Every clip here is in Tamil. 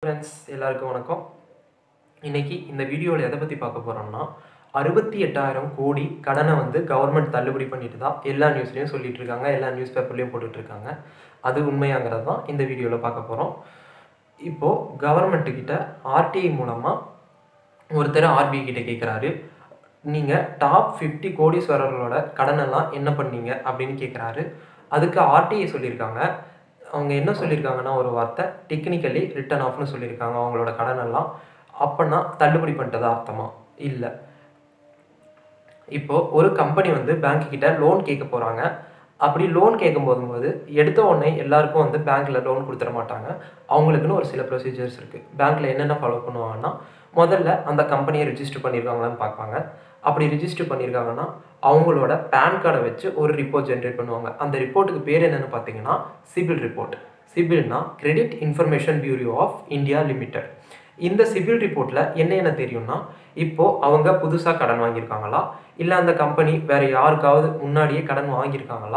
ஃப்ரெண்ட்ஸ் எல்லாருக்கும் வணக்கம் இன்னைக்கு இந்த வீடியோவில் எதை பற்றி பார்க்க போகிறோம்னா அறுபத்தி எட்டாயிரம் கோடி கடனை வந்து கவர்மெண்ட் தள்ளுபடி பண்ணிட்டு தான் எல்லா நியூஸ்லையும் சொல்லிட்டு இருக்காங்க எல்லா நியூஸ் பேப்பர்லையும் போட்டுட்டு இருக்காங்க அது உண்மையாங்கிறது தான் இந்த வீடியோவில் பார்க்க போகிறோம் இப்போது கவர்மெண்ட்டுக்கிட்ட ஆர்டிஐ மூலமாக ஒருத்தர் ஆர்பிஐ கிட்ட கேட்குறாரு நீங்கள் டாப் ஃபிஃப்டி கோடீஸ்வரர்களோட கடனெல்லாம் என்ன பண்ணீங்க அப்படின்னு கேட்குறாரு அதுக்கு ஆர்டிஐ சொல்லியிருக்காங்க அவங்க என்ன சொல்லியிருக்காங்கன்னா ஒரு வார்த்தை டெக்னிக்கலி ரிட்டன் ஆஃப்னு சொல்லியிருக்காங்க அவங்களோட கடனெல்லாம் அப்போனா தள்ளுபடி பண்ணிட்டதா அர்த்தமா இல்லை இப்போ ஒரு கம்பெனி வந்து பேங்க் கிட்ட லோன் கேட்க போகிறாங்க அப்படி லோன் கேட்கும் போது எடுத்த உடனே எல்லாருக்கும் வந்து பேங்க்ல லோன் கொடுத்துட மாட்டாங்க அவங்களுக்குன்னு ஒரு சில ப்ரொசீஜர்ஸ் இருக்குது பேங்க்ல என்னென்ன ஃபாலோ பண்ணுவாங்கன்னா முதல்ல அந்த கம்பெனியை ரிஜிஸ்டர் பண்ணியிருக்காங்களான்னு பார்ப்பாங்க அப்படி ரிஜிஸ்டர் பண்ணியிருக்காங்கன்னா அவங்களோட பேன் கார்டை வச்சு ஒரு ரிப்போர்ட் ஜென்ரேட் பண்ணுவாங்க அந்த ரிப்போர்ட்டுக்கு பேர் என்னென்னு பார்த்தீங்கன்னா சிபில் ரிப்போர்ட் சிபில்னா credit information bureau of India limited இந்த சிபில் ரிப்போர்ட்டில் என்ன என்ன தெரியும்னா இப்போது அவங்க புதுசாக கடன் வாங்கியிருக்காங்களா இல்லை அந்த கம்பெனி வேறு யாருக்காவது முன்னாடியே கடன் வாங்கியிருக்காங்களா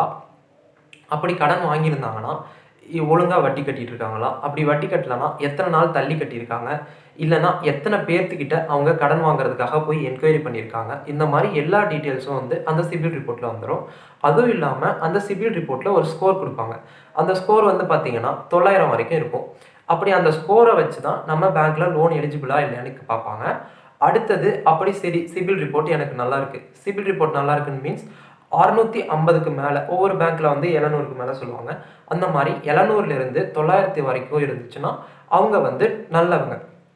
அப்படி கடன் வாங்கியிருந்தாங்கன்னா ஒழுங்காக வட்டி கட்டிட்டு இருக்காங்களா அப்படி வட்டி கட்டலனா எத்தனை நாள் தள்ளி கட்டியிருக்காங்க இல்லைனா எத்தனை பேர்த்துக்கிட்ட அவங்க கடன் வாங்குறதுக்காக போய் என்கொயரி பண்ணியிருக்காங்க இந்த மாதிரி எல்லா டீட்டெயில்ஸும் வந்து அந்த சிபில் ரிப்போர்ட்டில் வந்துடும் அதுவும் இல்லாமல் அந்த சிபில் ரிப்போர்ட்டில் ஒரு ஸ்கோர் கொடுப்பாங்க அந்த ஸ்கோர் வந்து பார்த்தீங்கன்னா தொள்ளாயிரம் வரைக்கும் இருக்கும் அப்படி அந்த ஸ்கோரை வச்சு தான் நம்ம பேங்க்கில் லோன் எலிஜிபிளா இல்லையான்னு பார்ப்பாங்க அடுத்தது அப்படி சரி சிபில் ரிப்போர்ட் எனக்கு நல்லா இருக்கு சிபில் ரிப்போர்ட் நல்லா இருக்குன்னு மீன்ஸ் அறுநூத்தி ஐம்பதுக்கு மேலே ஒவ்வொரு பேங்க்கில் வந்து எழுநூறுக்கு மேலே சொல்லுவாங்க அந்த மாதிரி எழுநூறுலேருந்து தொள்ளாயிரத்தி வரைக்கும் இருந்துச்சுன்னா அவங்க வந்து நல்லவங்க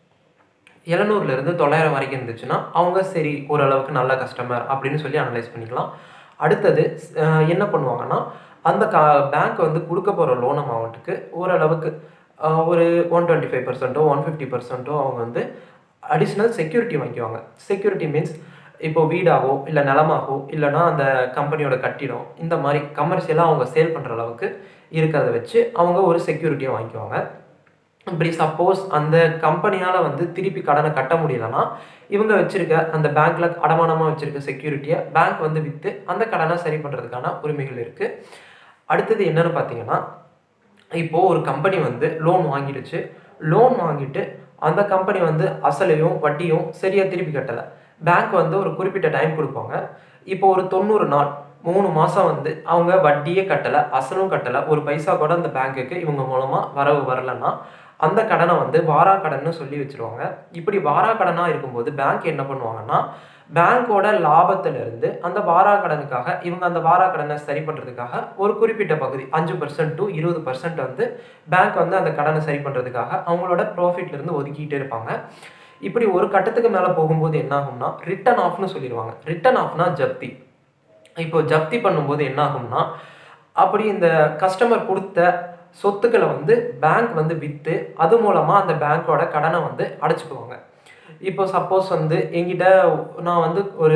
எழுநூறுலேருந்து தொள்ளாயிரம் வரைக்கும் இருந்துச்சுன்னா அவங்க சரி ஓரளவுக்கு நல்ல கஸ்டமர் அப்படின்னு சொல்லி அனலைஸ் பண்ணிக்கலாம் அடுத்தது அஹ், என்ன பண்ணுவாங்கன்னா அந்த கா பேங்க் வந்து கொடுக்க போகிற லோன் அமௌண்ட்டுக்கு ஓரளவுக்கு அஹ், ஒரு ஒன் டுவெண்ட்டி ஃபைவ் பர்சன்ட்டோ ஒன் ஃபிஃப்டி பர்சன்ட்டோ அவங்க வந்து அடிஷ்னல் செக்யூரிட்டி வாங்கிக்குவாங்க செக்யூரிட்டி மீன்ஸ் இப்போ வீடாகவோ இல்லை நிலமாகவோ இல்லைனா அந்த கம்பெனியோட கட்டிடம் இந்த மாதிரி கமர்ஷியலாக அவங்க சேல் பண்ணுற அளவுக்கு இருக்கிறத வச்சு அவங்க ஒரு செக்யூரிட்டியை வாங்கிக்குவாங்க இப்படி சப்போஸ் அந்த கம்பெனியால் வந்து திருப்பி கடனை கட்ட முடியலன்னா இவங்க வச்சிருக்க அந்த பேங்க்ல அடமானமாக வச்சிருக்க செக்யூரிட்டியை பேங்க் வந்து விற்று அந்த கடனை சரி பண்ணுறதுக்கான உரிமைகள் இருக்குது அடுத்தது என்னன்னு பார்த்தீங்கன்னா இப்போது ஒரு கம்பெனி வந்து லோன் வாங்கிடுச்சு லோன் வாங்கிட்டு அந்த கம்பெனி வந்து அசலையும் வட்டியும் சரியாக திருப்பி கட்டலை பேங்க் வந்து ஒரு குறிப்பிட்ட டைம் கொடுப்பாங்க இப்போ ஒரு தொண்ணூறு நாள் மூணு மாதம் வந்து அவங்க வட்டியே கட்டலை அசலும் கட்டலை ஒரு பைசா கூட அந்த பேங்க்குக்கு இவங்க மூலமாக வரவு வரலன்னா அந்த கடனை வந்து வாரா கடன்னு சொல்லி வச்சிருவாங்க இப்படி வாரா கடனாக இருக்கும்போது பேங்க் என்ன பண்ணுவாங்கன்னா பேங்க்கோட லாபத்திலிருந்து அந்த வாரா கடனுக்காக இவங்க அந்த வாரா கடனை சரி பண்ணுறதுக்காக ஒரு குறிப்பிட்ட பகுதி அஞ்சு பர்சன்ட் டு இருபது பர்சன்ட் வந்து பேங்க் வந்து அந்த கடனை சரி பண்ணுறதுக்காக அவங்களோட ப்ராஃபிட்ல இருந்து ஒதுக்கிட்டே இருப்பாங்க இப்படி ஒரு கட்டத்துக்கு மேலே போகும்போது என்ன ஆகும்னா ரிட்டன் ஆஃப்னு சொல்லிடுவாங்க ரிட்டன் ஆஃப்னா ஜப்தி இப்போ ஜப்தி பண்ணும்போது என்ன ஆகும்னா அப்படி இந்த கஸ்டமர் கொடுத்த சொத்துக்களை வந்து பேங்க் வந்து விற்று அது மூலமாக அந்த பேங்க்கோட கடனை வந்து அடைச்சிக்குவாங்க இப்போ சப்போஸ் வந்து எங்கிட்ட நான் வந்து ஒரு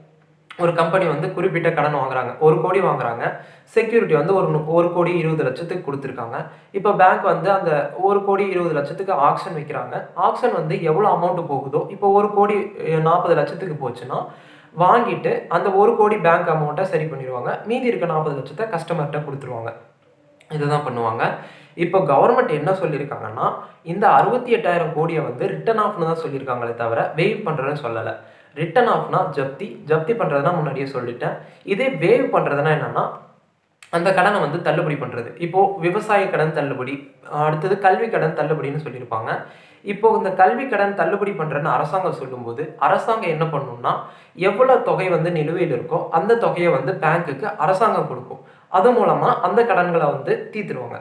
ஒரு கம்பெனி வந்து குறிப்பிட்ட கடன் வாங்குறாங்க ஒரு கோடி வாங்குறாங்க செக்யூரிட்டி வந்து ஒரு நு- ஒரு கோடி இருபது லட்சத்துக்கு கொடுத்துருக்காங்க இப்போ பேங்க் வந்து அந்த ஒரு கோடி இருபது லட்சத்துக்கு ஆக்ஷன் வைக்கிறாங்க ஆக்ஷன் வந்து எவ்வளோ அமௌண்ட் போகுதோ இப்போ ஒரு கோடி நாற்பது லட்சத்துக்கு போச்சுன்னா வாங்கிட்டு அந்த ஒரு கோடி பேங்க் அமௌண்ட்டை சரி பண்ணிடுவாங்க மீதி இருக்க நாற்பது லட்சத்தை கஸ்டமர்கிட்ட கொடுத்துருவாங்க இதுதான் பண்ணுவாங்க இப்போ கவர்மெண்ட் என்ன சொல்லியிருக்காங்கன்னா இந்த அறுபத்தி எட்டாயிரம் கோடியை வந்து ரிட்டன் ஆஃப்னு தான் சொல்லியிருக்காங்களே தவிர வேவ் பண்ணுறதுன்னு சொல்லலை ரிட்டன் ஆஃப்னா ஜப்தி ஜப்தி பண்ணுறதுனா முன்னாடியே சொல்லிட்டேன் இதே வேவ் பண்ணுறதுனா என்னன்னா அந்த கடனை வந்து தள்ளுபடி பண்ணுறது இப்போ விவசாய கடன் தள்ளுபடி அடுத்தது கல்வி கடன் தள்ளுபடின்னு சொல்லியிருப்பாங்க இப்போ இந்த கல்வி கடன் தள்ளுபடி பண்ணுறேன்னு அரசாங்கம் சொல்லும்போது அரசாங்கம் என்ன பண்ணும்னா எவ்வளோ தொகை வந்து நிலுவையில் இருக்கோ அந்த தொகையை வந்து பேங்க்குக்கு அரசாங்கம் கொடுக்கும் அது மூலமாக அந்த கடன்களை வந்து தீர்த்துருவாங்க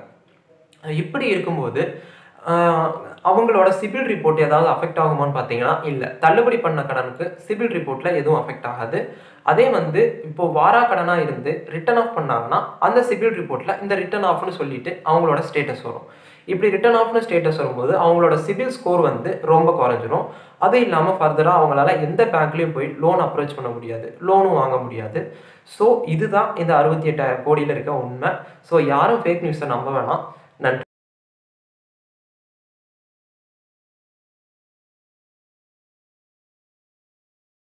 இப்படி இருக்கும்போது ஆஹ், அவங்களோட சிபில் ரிப்போர்ட் ஏதாவது அஃபெக்ட் ஆகுமான்னு பார்த்தீங்கன்னா இல்லை தள்ளுபடி பண்ண கடனுக்கு சிபில் ரிப்போர்ட்டில் எதுவும் அஃபெக்ட் ஆகாது அதே வந்து இப்போ வாரா கடனாக இருந்து ரிட்டர்ன் ஆஃப் பண்ணாங்கன்னா அந்த சிபில் ரிப்போர்ட்டில் இந்த ரிட்டர்ன் ஆஃப்னு சொல்லிட்டு அவங்களோட ஸ்டேட்டஸ் வரும் இப்படி ரிட்டர்ன் ஆஃப்னு ஸ்டேட்டஸ் வரும்போது அவங்களோட சிபில் ஸ்கோர் வந்து ரொம்ப குறைஞ்சிரும் அது இல்லாமல் ஃபர்தராக அவங்களால எந்த பேங்க்லேயும் போய் லோன் அப்ரோச் பண்ண முடியாது லோனும் வாங்க முடியாது ஸோ இதுதான் இந்த அறுபத்தி எட்டாயிரம் கோடியில் இருக்க உண்மை ஸோ யாரும் ஃபேக் நியூஸை நம்ப வேணாம் நன்றி